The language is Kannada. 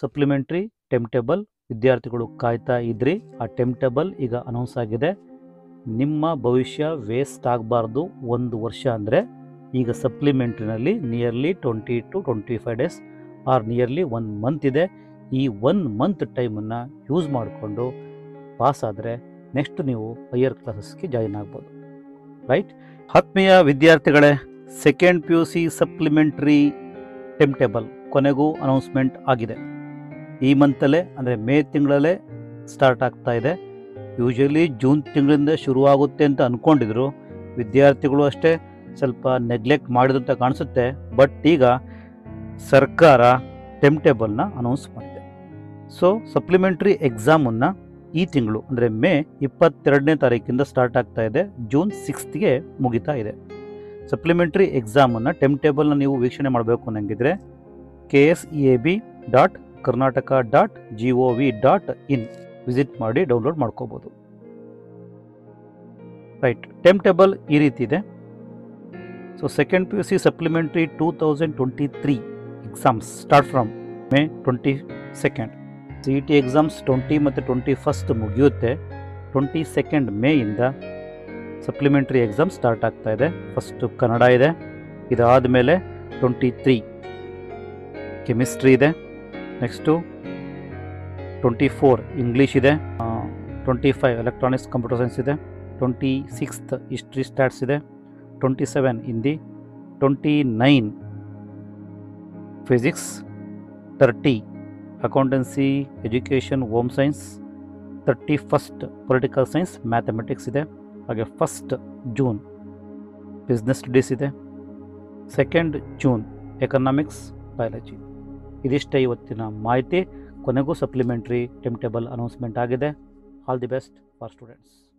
ಸಪ್ಲಿಮೆಂಟ್ರಿ ಟೈಮ್ ಟೇಬಲ್ ವಿದ್ಯಾರ್ಥಿಗಳು ಕಾಯ್ತಾ ಇದ್ರಿ ಆ ಟೈಮ್ ಟೇಬಲ್ ಈಗ ಅನೌನ್ಸ್ ಆಗಿದೆ ನಿಮ್ಮ ಭವಿಷ್ಯ ವೇಸ್ಟ್ ಆಗಬಾರ್ದು ಒಂದು ವರ್ಷ ಅಂದರೆ ಈಗ ಸಪ್ಲಿಮೆಂಟ್ರಿನಲ್ಲಿ nearly twenty two twenty five days or nearly one month ಇದೆ ಈ ಒನ್ ಮಂತ್ ಟೈಮನ್ನು ಯೂಸ್ ಮಾಡಿಕೊಂಡು ಪಾಸ್ ಆದರೆ ನೆಕ್ಸ್ಟ್ ನೀವು ಹೈಯರ್ ಕ್ಲಾಸಸ್ಗೆ ಜಾಯಿನ್ ಆಗ್ಬೋದು ರೈಟ್ ಆತ್ಮೀಯ ವಿದ್ಯಾರ್ಥಿಗಳೇ second P U C supplementary time table ಕೊನೆಗೂ ಅನೌನ್ಸ್ಮೆಂಟ್ ಆಗಿದೆ ಈ ಮಂತಲ್ಲೇ ಅಂದರೆ ಮೇ ತಿಂಗಳಲ್ಲೇ ಸ್ಟಾರ್ಟ್ ಆಗ್ತಾ ಇದೆ ಯೂಶಲಿ ಜೂನ್ ತಿಂಗಳಿಂದ ಶುರುವಾಗುತ್ತೆ ಅಂತ ಅಂದ್ಕೊಂಡಿದ್ರು ವಿದ್ಯಾರ್ಥಿಗಳು ಅಷ್ಟೇ ಸ್ವಲ್ಪ ನೆಗ್ಲೆಕ್ಟ್ ಮಾಡಿದ್ರು ಅಂತ ಕಾಣಿಸುತ್ತೆ ಬಟ್ ಈಗ ಸರ್ಕಾರ ಟೈಮ್ ಟೇಬಲ್ನ ಅನೌನ್ಸ್ ಮಾಡಿದೆ ಸೊ ಸಪ್ಲಿಮೆಂಟ್ರಿ ಎಕ್ಸಾಮನ್ನು ಈ ತಿಂಗಳು ಅಂದರೆ ಮೇ ಇಪ್ಪತ್ತೆರಡನೇ ತಾರೀಕಿಂದ ಸ್ಟಾರ್ಟ್ ಆಗ್ತಾ ಇದೆ ಜೂನ್ ಸಿಕ್ಸ್ತ್ಗೆ ಮುಗಿತಾ ಇದೆ ಸಪ್ಲಿಮೆಂಟ್ರಿ ಎಕ್ಸಾಮನ್ನು ಟೈಮ್ ಟೇಬಲ್ನ ನೀವು ವೀಕ್ಷಣೆ ಮಾಡಬೇಕು ಅನ್ನಂಗಿದ್ರೆ K S E A B dot Karnataka dot G O V dot in visit ಮಾಡಿ ಡೌನ್ಲೋಡ್ ಮಾಡ್ಕೋಬೋದು ರೈಟ್ ಟೈಮ್ ಟೇಬಲ್ ಈ ರೀತಿ ಇದೆ so second P U C supplementary two thousand twenty three exams start from May twenty second C E T exams twenty ಮತ್ತು ಟ್ವೆಂಟಿ ಫಸ್ಟ್ ಮುಗಿಯುತ್ತೆ ಟ್ವೆಂಟಿ ಸೆಕೆಂಡ್ ಮೇಯಿಂದ ಸಪ್ಲಿಮೆಂಟ್ರಿ ಎಕ್ಸಾಮ್ ಸ್ಟಾರ್ಟ್ ಆಗ್ತಾ ಇದೆ ಫಸ್ಟು ಕನ್ನಡ ಇದೆ ಇದಾದ ಮೇಲೆ ಟ್ವೆಂಟಿ ತ್ರೀ ಕೆಮಿಸ್ಟ್ರಿ ಇದೆ ನೆಕ್ಸ್ಟು ಟ್ವೆಂಟಿ ಫೋರ್ ಇಂಗ್ಲೀಷ್ ಇದೆ twenty five electronics computer science ಇದೆ ಟ್ವೆಂಟಿ ಸಿಕ್ಸ್ತ್ ಹಿಸ್ಟ್ರಿ ಸ್ಟ್ಯಾಟ್ಸ್ ಇದೆ twenty seven Hindi twenty nine physics thirty accountancy education home science thirty first political science mathematics ಇದೆ ಹಾಗೆ ಫಸ್ಟ್ ಜೂನ್ ಬಿಸ್ನೆಸ್ ಸ್ಟಡೀಸ್ ಇದೆ ಸೆಕೆಂಡ್ ಜೂನ್ ಎಕನಾಮಿಕ್ಸ್ ಬಯಾಲಜಿ ಇದಿಷ್ಟೇ ಇವತ್ತಿನ ಮಾಹಿತಿ ಕೊನೆಗೂ ಸಪ್ಲಿಮೆಂಟ್ರಿ ಟೈಮ್ ಟೇಬಲ್ ಅನೌನ್ಸ್ಮೆಂಟ್ ಆಗಿದೆ all the best for students